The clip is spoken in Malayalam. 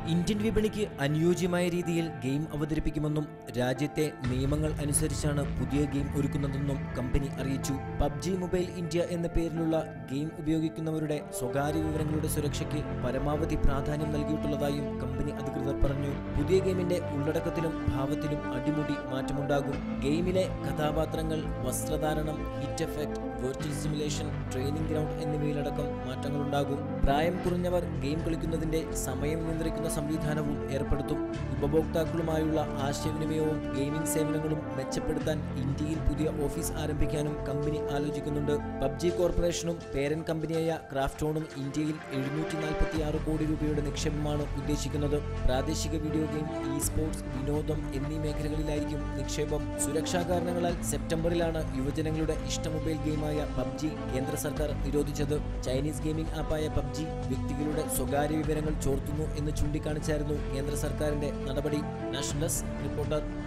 ഇന്ത്യൻ വിപണിക്ക് അനുയോജ്യമായ രീതിയിൽ ഗെയിം അവതരിപ്പിക്കുമെന്നും രാജ്യത്തെ നിയമങ്ങൾ അനുസരിച്ചാണ് പുതിയ ഗെയിം ഒരുക്കുന്നതെന്നും കമ്പനി അറിയിച്ചു പബ്ജി മൊബൈൽ ഇന്ത്യ എന്ന പേരിലുള്ള ഗെയിം ഉപയോഗിക്കുന്നവരുടെ സ്വകാര്യ വിവരങ്ങളുടെ സുരക്ഷയ്ക്ക് പരമാവധി പ്രാധാന്യം നൽകിയിട്ടുള്ളതായും കമ്പനി അധികൃതർ പറഞ്ഞു പുതിയ ഗെയിമിന്റെ ഉള്ളടക്കത്തിലും ഭാവത്തിലും അടിമുടി മാറ്റമുണ്ടാകും ഗെയിമിലെ കഥാപാത്രങ്ങൾ വസ്ത്രധാരണം hit effect virtual simulation training ground എന്നിവയിലടക്കം മാറ്റങ്ങളുണ്ടാകും പ്രായം കുറഞ്ഞവർ ഗെയിം കളിക്കുന്നതിന്റെ സമയം നിയന്ത്രിക്കുന്ന സംവിധാനവും ഏർപ്പെടുത്തും ഉപഭോക്താക്കളുമായുള്ള ആശയവിനിമയവും ഗെയിമിംഗ് സേവനങ്ങളും മെച്ചപ്പെടുത്താൻ ഇന്ത്യയിൽ പുതിയ ഓഫീസ് ആരംഭിക്കാനും കമ്പനി ആലോചിക്കുന്നുണ്ട് പബ്ജി കോർപ്പറേഷനും പേരന്റ് കമ്പനിയായ ക്രാഫ്റ്റോണും ഇന്ത്യയിൽ എഴുന്നൂറ്റി നാൽപ്പത്തി ആറ് കോടി രൂപയുടെ നിക്ഷേപമാണ് ഉദ്ദേശിക്കുന്നത് പ്രാദേശിക വീഡിയോ ഗെയിം ഇ സ്പോർട്സ് വിനോദം എന്നീ മേഖലകളിലായിരിക്കും നിക്ഷേപം സുരക്ഷാ കാരണങ്ങളാൽ സെപ്റ്റംബറിലാണ് യുവജനങ്ങളുടെ ഇഷ്ട മൊബൈൽ ഗെയിമായ പബ്ജി കേന്ദ്ര സർക്കാർ നിരോധിച്ചത് ചൈനീസ് ഗെയിമിംഗ് ആപ്പായ പബ്ജി വ്യക്തികളുടെ സ്വകാര്യ വിവരങ്ങൾ ചോർത്തുന്നു എന്ന് ചൂണ്ടിക്കാണിച്ചായിരുന്നു കേന്ദ്ര സർക്കാരിന്റെ നടപടി നാഷണൽ ഡെസ്ക് റിപ്പോർട്ടർ